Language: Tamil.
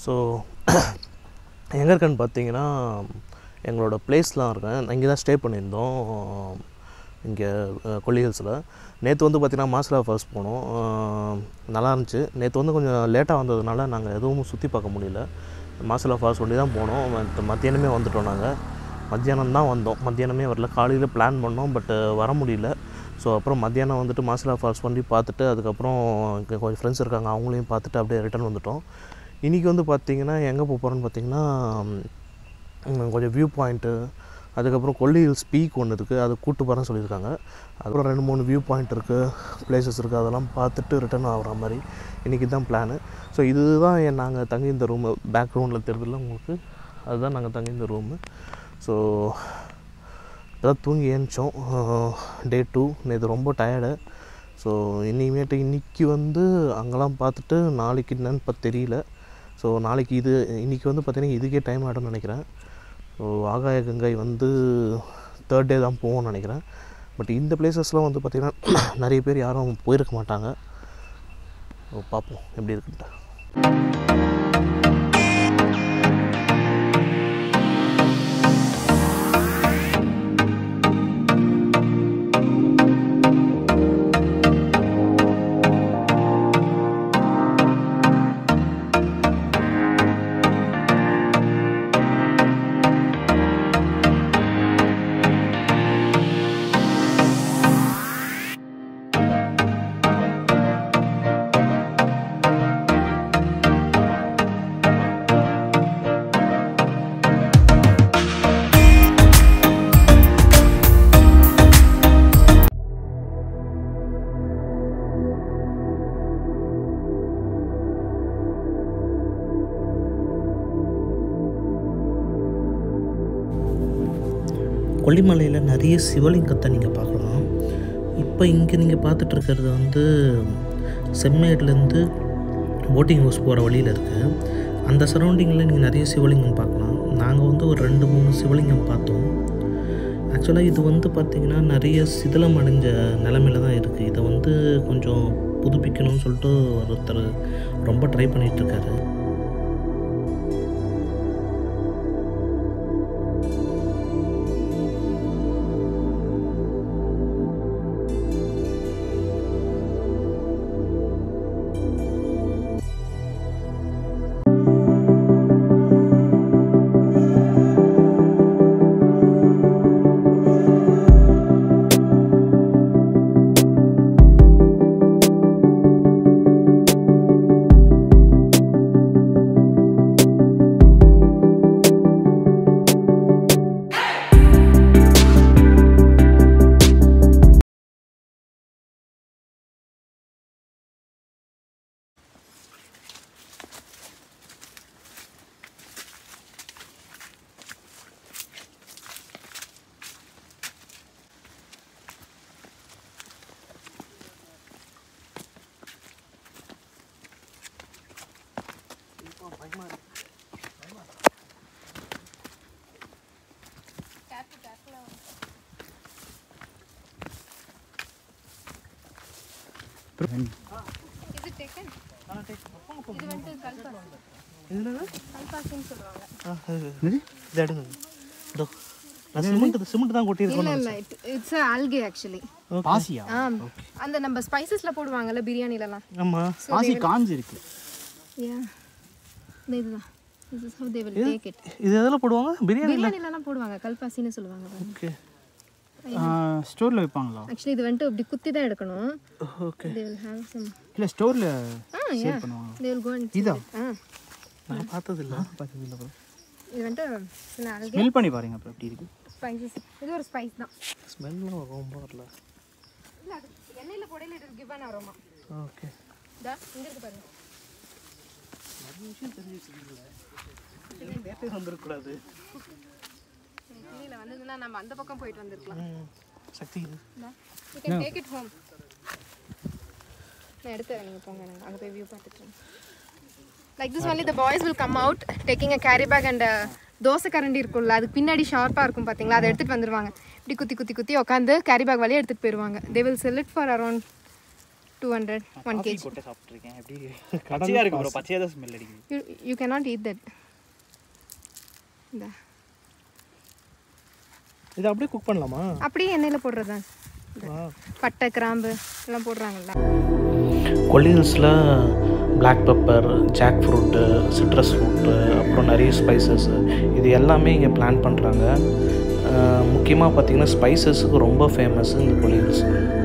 ஸோ எங்கே இருக்கேன்னு பார்த்தீங்கன்னா எங்களோட பிளேஸ்லாம் இருக்கேன் நான் இங்கே தான் ஸ்டே பண்ணியிருந்தோம் இங்கே கொல்லி ஹில்ஸில் நேற்று வந்து பார்த்திங்கன்னா மாஸ்டர் ஆஃப் ஃபர்ஸ்ட் போனோம் அஹ், நல்லா இருந்துச்சு நேற்று வந்து கொஞ்சம் லேட்டாக வந்ததுனால நாங்கள் எதுவும் சுற்றி பார்க்க முடியல மாஸ்டர் ஆஃப் ஃபால்ஸ் ஒண்டி தான் போனோம் மத்த- மத்தியானமே வந்துட்டோம் நாங்கள் மத்தியானம் தான் வந்தோம் மத்தியானமே வரல காலையில் பிளான் பண்ணோம் பட் வர முடியல ஸோ அப்புறம் மத்தியானம் வந்துட்டு மாசிலா ஃபால்ஸ் பண்ணி பார்த்துட்டு அதுக்கப்புறம் இங்கே கொஞ்சம் ஃப்ரெண்ட்ஸ் இருக்காங்க அவங்களையும் பார்த்துட்டு அப்படியே ரிட்டர்ன் வந்துட்டோம் இன்றைக்கி வந்து பார்த்திங்கன்னா எங்கே போக போகிறோன்னு பார்த்தீங்கன்னா ம், கொஞ்சம் வியூ பாயிண்ட்டு அதுக்கப்புறம் கொல்லி ஹில்ஸ் பீக் ஒன்று இருக்குது அது கூட்டு போகிறேன்னு சொல்லியிருக்காங்க அதுக்கப்புறம் ரெண்டு மூணு வியூ பாயிண்ட் இருக்குது பிளேசஸ் இருக்குது அதெல்லாம் பார்த்துட்டு ரிட்டர்ன் ஆகிற மாதிரி இன்றைக்கி தான் பிளானு ஸோ இதுதான் என் நாங்கள் தங்கி இந்த ரூமு பேக்ரவுண்டில் தெரியுதுல்ல உங்களுக்கு அதுதான் நாங்கள் தங்கி இந்த ரூமு ஸோ இப்போதான் தூங்கி ஏந்திச்சோம் டே டூ நேற்று ரொம்ப டயர்டு ஸோ இனிமேட்டு இன்றைக்கி வந்து அங்கெல்லாம் பார்த்துட்டு நாளைக்கு என்னன்னு இப்போ தெரியல ஸோ நாளைக்கு இது இன்றைக்கி வந்து பார்த்திங்கன்னா இதுக்கே டைம் ஆகிடும்னு நினைக்கிறேன் ஸோ ஆகாய கங்கை வந்து தேர்ட் டே தான் போவோம்னு நினைக்கிறேன் பட் இந்த பிளேசஸ்லாம் வந்து பார்த்திங்கன்னா நிறைய பேர் யாரும் போயிருக்க மாட்டாங்க ஸோ பார்ப்போம் எப்படி இருக்குன்ட்டு கொல்லிமலையில் நிறைய சிவலிங்கத்தை நீங்கள் பார்க்கலாம் இப்போ இங்கே நீங்கள் பார்த்துட்டு இருக்கிறது வந்து செம்மேட்லேருந்து போட்டிங் ஹவுஸ் போகிற வழியில் இருக்குது அந்த சரௌண்டிங்கில் நீங்கள் நிறைய சிவலிங்கம் பார்க்கலாம் நாங்கள் வந்து ஒரு ரெண்டு மூணு சிவலிங்கம் பார்த்தோம் ஆக்சுவலாக இது வந்து பார்த்திங்கன்னா நிறைய சிதிலம் அடைஞ்ச நிலமையில தான் இருக்குது இதை வந்து கொஞ்சம் புதுப்பிக்கணும்னு சொல்லிட்டு ஒருத்தர் ரொம்ப ட்ரை பண்ணிகிட்ருக்காரு இது taken? இது வந்துட்டு கல்பாசி. கல்பாசின்னு சொல்லுவாங்க. இது எடுங்க இதோ நான் சிமெண்ட் சிமெண்ட் தான் இல்ல கொட்டியிருக்கோம் இல்ல இட்ஸ் algae actually. பாசியா ஆம். அந்த நம்ம ஸ்பைசஸ்ல போடுவாங்கல்ல பிரியாணிலலாம் ஆமாம் பாசி காஞ்சி இருக்கு Yeah. இந்த இதுதான் this is how they will take it இது எதில் போடுவாங்க பிரியாணி பிரியாணிலலாம் போடுவாங்க கல்பாசின்னு சொல்லுவாங்க ஓகே ஸ்டோரில் வைப்பாங்களா ஆக்சுவலி இது வந்துட்டு இப்படி குத்தி தான் எடுக்கணும் okay they will have some இல்லை ஸ்டோரில் ஆ yeah பண்ணுவாங்க they will go and இதா? ஆ நான் பார்த்ததில்ல பார்த்தது இல்லை இது வந்துட்டு சின்ன algae ஸ்மெல் பண்ணி பாருங்க அப்புறம் எப்படி இருக்கு ஸ்பைசஸ் இது ஒரு ஸ்பைஸ் தான் ஸ்மெல்லாம் ரொம்ப வரல இல்ல அது எண்ணெயில போடையில it give an aroma okay தா இங்க இருக்கு பாருங்க நேற்றே வந்துருக்கூடாது கீழே வந்ததுன்னா நம்ம அந்த பக்கம் போயிட்டு வந்திருக்கலாம் சக்தி இது you can take it home நான் எடுத்து நீங்கள் போங்க நாங்கள் அங்கே போய் வியூ பார்த்துட்டு like this only the boys will come out taking a carry bag and dosa கரண்டி இருக்கும்ல அதுக்கு பின்னாடி ஷார்ப்பாக இருக்கும் பார்த்தீங்களா அதை எடுத்துகிட்டு வந்துடுவாங்க இப்படி குத்தி குத்தி குத்தி உட்காந்து கேரி பேக் வழியாக எடுத்துகிட்டு போயிடுவாங்க they will sell it for around two hundred one coffee KG போட்டு சாப்பிட்ருக்கேன் எப்படி பச்சையாக இருக்கு ப்ரோ பச்சையாக தான் ஸ்மெல் அடிக்குது you you cannot eat that இந்த இது அப்படியே குக் பண்ணலாமா அப்படியே எண்ணெயில் போடுறது தான் பட்டை கிராம்பு எல்லாம் போடுறாங்கல்ல கொல்லிஹில்ஸில் black pepper jack fruit citrus fruit அப்புறம் நிறைய ஸ்பைசஸ் இது எல்லாமே இங்கே பிளான் பண்ணுறாங்க முக்கியமாக பார்த்தீங்கன்னா ஸ்பைசஸுக்கு ரொம்ப ஃபேமஸ் இந்த கொல்லிஹில்ஸ்